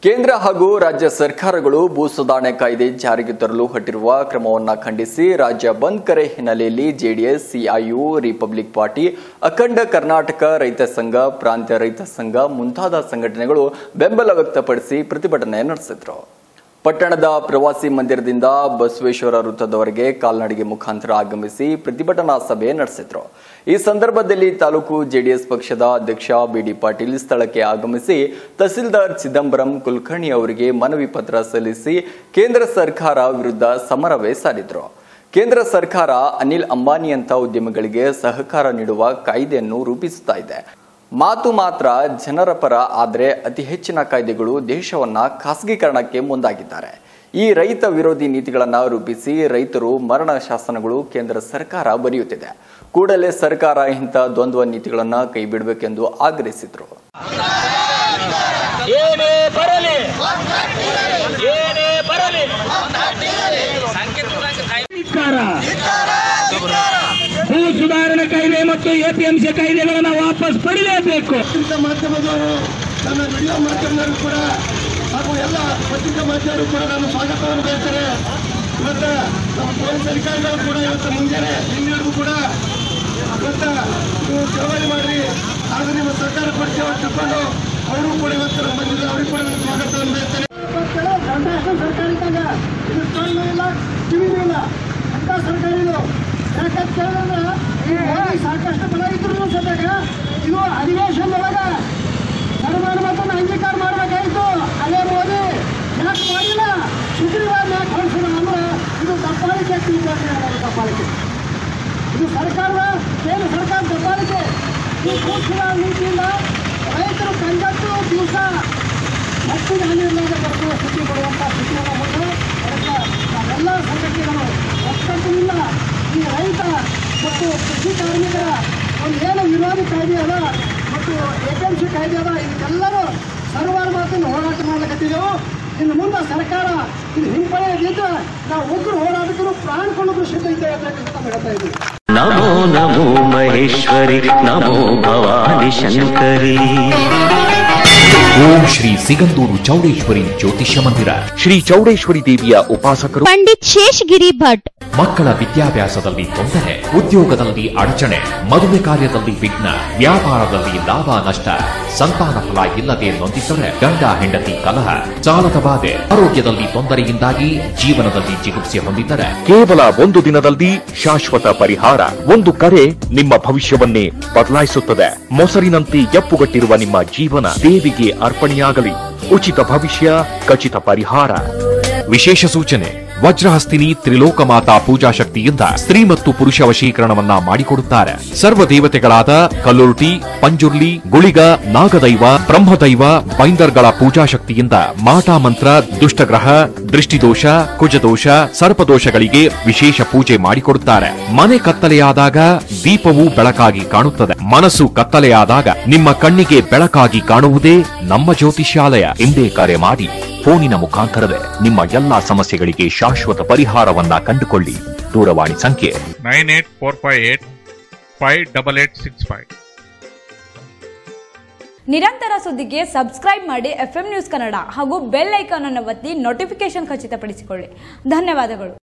ಕೇಂದ್ರ ಹಾಗೂ ರಾಜ್ಯ ಸರ್ಕಾರಗಳು ಭೂ ಸುಧಾರಣೆ ಕಾಯ್ದೆ ಜಾರಿಗೆ ತರಲು ಹೊಟ್ಟಿರುವ ಕ್ರಮವನ್ನು ಖಂಡಿಸಿ ರಾಜ್ಯ ಬಂದ್ ಕರೆ ಹಿನ್ನೆಲೆಯಲ್ಲಿ ಜೆಡಿಎಸ್ ಸಿಐಯು ರಿಪಬ್ಲಿಕ್ ಪಾರ್ಟಿ ಅಖಂಡ ಕರ್ನಾಟಕ ರೈತ ಸಂಘ ಪ್ರಾಂತ್ಯ ರೈತ ಸಂಘ ಮುಂತಾದ ಸಂಘಟನೆಗಳು ಬೆಂಬಲ ವ್ಯಕ್ತಪಡಿಸಿ ಪ್ರತಿಭಟನೆ ನಡೆಸಿದ್ರು ಪಟ್ಟಣದ ಪ್ರವಾಸಿ ಮಂದಿರದಿಂದ ಬಸವೇಶ್ವರ ವೃತ್ತದವರೆಗೆ ಕಾಲ್ನಡಿಗೆ ಮುಖಾಂತರ ಆಗಮಿಸಿ ಪ್ರತಿಭಟನಾ ಸಭೆ ನಡೆಸಿದ್ರು ಈ ಸಂದರ್ಭದಲ್ಲಿ ತಾಲೂಕು ಜೆಡಿಎಸ್ ಪಕ್ಷದ ಅಧ್ಯಕ್ಷ ಬಿಡಿ ಪಾಟೀಲ್ ಸ್ಥಳಕ್ಕೆ ಆಗಮಿಸಿ ತಹಸೀಲ್ದಾರ್ ಚಿದಂಬರಂ ಕುಲಕರ್ಣಿ ಅವರಿಗೆ ಮನವಿ ಪತ್ರ ಸಲ್ಲಿಸಿ ಕೇಂದ್ರ ಸರ್ಕಾರ ವಿರುದ್ಧ ಸಮರವೇ ಸಾರಿದ್ರು ಕೇಂದ್ರ ಸರ್ಕಾರ ಅನಿಲ್ ಅಂಬಾನಿಯಂತ ಉದ್ಯಮಿಗಳಿಗೆ ಸಹಕಾರ ನೀಡುವ ಕಾಯ್ದೆಯನ್ನು ರೂಪಿಸುತ್ತಾ ಇದೆ ಮಾತು ಮಾತ್ರ ಜನರ ಪರ ಆದರೆ ಅತಿ ಹೆಚ್ಚಿನ ಕಾಯ್ದೆಗಳು ದೇಶವನ್ನ ಖಾಸಗೀಕರಣಕ್ಕೆ ಮುಂದಾಗಿದ್ದಾರೆ ಈ ರೈತ ವಿರೋಧಿ ನೀತಿಗಳನ್ನು ರೂಪಿಸಿ ರೈತರು ಮರಣ ಶಾಸನಗಳು ಕೇಂದ್ರ ಸರ್ಕಾರ ಬರೆಯುತ್ತಿದೆ ಕೂಡಲೇ ಸರ್ಕಾರ ಇಂಥ ದ್ವಂದ್ವ ನೀತಿಗಳನ್ನು ಕೈಬಿಡಬೇಕೆಂದು ಆಗ್ರಹಿಸಿದರು ಏನೇ ಬರಲಿ ಏನೇ ಬರಲಿ ಧಿಕ್ಕಾರ. ಭೂ ಸುಧಾರಣಾ ಕಾಯ್ದೆ ಮತ್ತು ಎಪಿಎಂಸಿ ಕಾಯ್ದೆಗಳನ್ನು ವಾಪಸ್ ಪಡೆಯಲೇಬೇಕು ಪತ್ರಿಕಾ ಮಾಧ್ಯಮದವರು ನನ್ನ ವಿಡಿಯೋ ಮಾಧ್ಯಮದವರು ಕೂಡ ಹಾಗೂ ಎಲ್ಲ ಪತ್ರಿಕಾ ಮಾಧ್ಯಮರು ಕೂಡ ನಾನು ಸ್ವಾಗತವನ್ನು ಬಯಸ್ತಾರೆ ಇವತ್ತು ನಮ್ಮ ಪೊಲೀಸ್ ಅಧಿಕಾರಿಗಳು ಕೂಡ ಇವತ್ತು ಮುಂಜಾನೆ ಹಿಂದಿಡಿದು ಕೂಡ ಇವತ್ತು ನೀವು ಚಳವಳಿ ಮಾಡಿ ಹಾಗೂ ನಿಮ್ಮ ಸರ್ಕಾರ ಪಕ್ಷ ತಿಳ್ಕೊಂಡು ಅವರು ಕೂಡ ಇವತ್ತು ನಮ್ಮ ಬಂದಿದ್ದಾರೆ ಅವರಿಗೆ ಕೂಡ ನಾನು ಸ್ವಾಗತವನ್ನು ಬಯಸ್ತೇನೆ ಸರ್ಕಾರ ಇದ್ದಾಗ ಇದು ಕಣ್ಣು ಇಲ್ಲ ಕಿವಿನೂ ಇಲ್ಲ ಅಂತ ಸರ್ಕಾರ ಇದು ಯಾಕಂತ ಕೇಳಿದ್ರೆ ಈ ಮೋದಿ ಸಾಕಷ್ಟು ಬಲ ಇದ್ರು ಸದ್ಯಾಗ ಇದು ಅಧಿವೇಶನದೊಳಗ ಸರ್ವಾನ ಮಾತನ್ನು ಅಂಗೀಕಾರ ಮಾಡಬೇಕಾಯಿತು ಅದೇ ಮೋದಿ ಯಾಕೆ ಮಾಡಿಲ್ಲ ಸುಗ್ರೀವಾಜ್ಞೆ ಯಾಕೆ ಹೊರಡಿಸಿಲ್ಲ ಅಂದ್ರೆ ಇದು ದಬ್ಬಾಳಿಕೆ ತಿಳ್ಕೊಂಡ್ರೆ ಅನ್ನೋದು ದಬ್ಬಾಳಿಕೆ ಇದು ಸರ್ಕಾರದ ಕೇಂದ್ರ ಸರ್ಕಾರ ದಬ್ಬಾಳಿಕೆ ಈ ಕೂಡಿಸಿದ ನೀತಿಯಿಂದ ರೈತರು ಕಂಡದ್ದು ದಿವಸ ಹೆಚ್ಚಿನ ಹಾನಿಯಿಲ್ಲದೆ ಬರುವ ಸ್ಥಿತಿ ಬರುವಂಥ ಸ್ಥಿತಿಯನ್ನು ಮುಂದೆ ಅದಕ್ಕೆ ನಾವೆಲ್ಲ ಸಂಘಟನೆಗಳು ಒಕ್ಕಟ್ಟು ಇಲ್ಲ ಈ ರೈತ ಮತ್ತು ಕೃಷಿ ಕಾರ್ಮಿಕರ ಒಂದು ಏನು ವಿರೋಧಿ ಕಾಯ್ದೆ ಅದ ಮತ್ತು ಎಪಿಎಂಸಿ ಕಾಯ್ದೆ ಅದ ಇದಕ್ಕೆಲ್ಲರೂ ಸರ್ವಾರ ಮಾತನ್ನು ಹೋರಾಟ ಮಾಡಕತ್ತಿದ್ದೆವು ಇನ್ನು ಮುಂದೆ ಸರ್ಕಾರ ಇದು ಹಿಂಪಡೆಯದಿದ್ದರೆ ನಾವು ಉಗ್ರ ಹೋರಾಟಕ್ಕೂ ಪ್ರಾಣ ಕೊಳ್ಳೋದು ಸಿದ್ಧ ಇದ್ದೇವೆ ಅಂತ ಹೇಳ್ತಾ ಇದ್ದೀವಿ ನಮೋ ನಮೋ ಮಹೇಶ್ವರಿ ನಮೋ ಭವಾನಿ ಶಂಕರಿ ಓಂ ಶ್ರೀ ಸಿಗಂದೂರು ಚೌಡೇಶ್ವರಿ ಜ್ಯೋತಿಷ್ಯ ಮಂದಿರ ಶ್ರೀ ಚೌಡೇಶ್ವರಿ ದೇವಿಯ ಉಪಾಸಕರು ಪಂಡಿತ್ ಶೇಷಗಿರಿ ಭಟ್ ಮಕ್ಕಳ ವಿದ್ಯಾಭ್ಯಾಸದಲ್ಲಿ ತೊಂದರೆ ಉದ್ಯೋಗದಲ್ಲಿ ಅಡಚಣೆ ಮದುವೆ ಕಾರ್ಯದಲ್ಲಿ ವಿಘ್ನ ವ್ಯಾಪಾರದಲ್ಲಿ ಲಾಭ ನಷ್ಟ ಸಂತಾನ ಫಲ ಇಲ್ಲದೆ ನೊಂದಿದ್ದರೆ ಗಂಡ ಹೆಂಡತಿ ಕಲಹ ಸಾಲದ ಬಾಧೆ ಆರೋಗ್ಯದಲ್ಲಿ ತೊಂದರೆಯಿಂದಾಗಿ ಜೀವನದಲ್ಲಿ ಜಿಗುಪ್ಸೆ ಹೊಂದಿದ್ದರೆ ಕೇವಲ ಒಂದು ದಿನದಲ್ಲಿ ಶಾಶ್ವತ ಪರಿಹಾರ ಒಂದು ಕರೆ ನಿಮ್ಮ ಭವಿಷ್ಯವನ್ನೇ ಬದಲಾಯಿಸುತ್ತದೆ ಮೊಸರಿನಂತೆ ಎಪ್ಪುಗಟ್ಟಿರುವ ನಿಮ್ಮ ಜೀವನ ದೇವಿಗೆ ಅರ್ಪಣೆಯಾಗಲಿ ಉಚಿತ ಭವಿಷ್ಯ ಖಚಿತ ಪರಿಹಾರ ವಿಶೇಷ ಸೂಚನೆ ವಜ್ರಹಸ್ತಿನಿ ತ್ರಿಲೋಕ ಮಾತಾ ಪೂಜಾ ಶಕ್ತಿಯಿಂದ ಸ್ತ್ರೀ ಮತ್ತು ಪುರುಷ ವಶೀಕರಣವನ್ನ ಮಾಡಿಕೊಡುತ್ತಾರೆ ಸರ್ವ ದೇವತೆಗಳಾದ ಕಲ್ಲುರ್ಟಿ ಪಂಜುರ್ಲಿ ಗುಳಿಗ ನಾಗದೈವ ಬ್ರಹ್ಮದೈವ ಬೈಂದರ್ಗಳ ಪೂಜಾ ಶಕ್ತಿಯಿಂದ ಮಾಟಾ ಮಂತ್ರ ದುಷ್ಟಗ್ರಹ ದೃಷ್ಟಿದೋಷ ಕುಜದೋಷ ಸರ್ಪದೋಷಗಳಿಗೆ ವಿಶೇಷ ಪೂಜೆ ಮಾಡಿಕೊಡುತ್ತಾರೆ ಮನೆ ಕತ್ತಲೆಯಾದಾಗ ದೀಪವು ಬೆಳಕಾಗಿ ಕಾಣುತ್ತದೆ ಮನಸ್ಸು ಕತ್ತಲೆಯಾದಾಗ ನಿಮ್ಮ ಕಣ್ಣಿಗೆ ಬೆಳಕಾಗಿ ಕಾಣುವುದೇ ನಮ್ಮ ಜ್ಯೋತಿಷ್ಯಾಲಯ ಎಂದೇ ಕರೆ ಮಾಡಿ ಫೋನಿನ ಮುಖಾಂತರವೇ ನಿಮ್ಮ ಎಲ್ಲಾ ಸಮಸ್ಯೆಗಳಿಗೆ ಶಾಶ್ವತ ಪರಿಹಾರವನ್ನ ಕಂಡುಕೊಳ್ಳಿ ದೂರವಾಣಿ ಸಂಖ್ಯೆ nine eight four five eight five double eight six five ನಿರಂತರ ಸುದ್ದಿಗೆ ಸಬ್ಸ್ಕ್ರೈಬ್ ಮಾಡಿ ಎಫ್ ನ್ಯೂಸ್ ಕನ್ನಡ ಹಾಗೂ ಬೆಲ್ ಐಕಾನ್ ಅನ್ನು ಒತ್ತಿ ನೋಟಿಫಿಕೇಶನ್ ಖಚಿತಪಡಿಸಿಕೊಳ್ಳಿ ಧನ್ಯವಾದಗಳು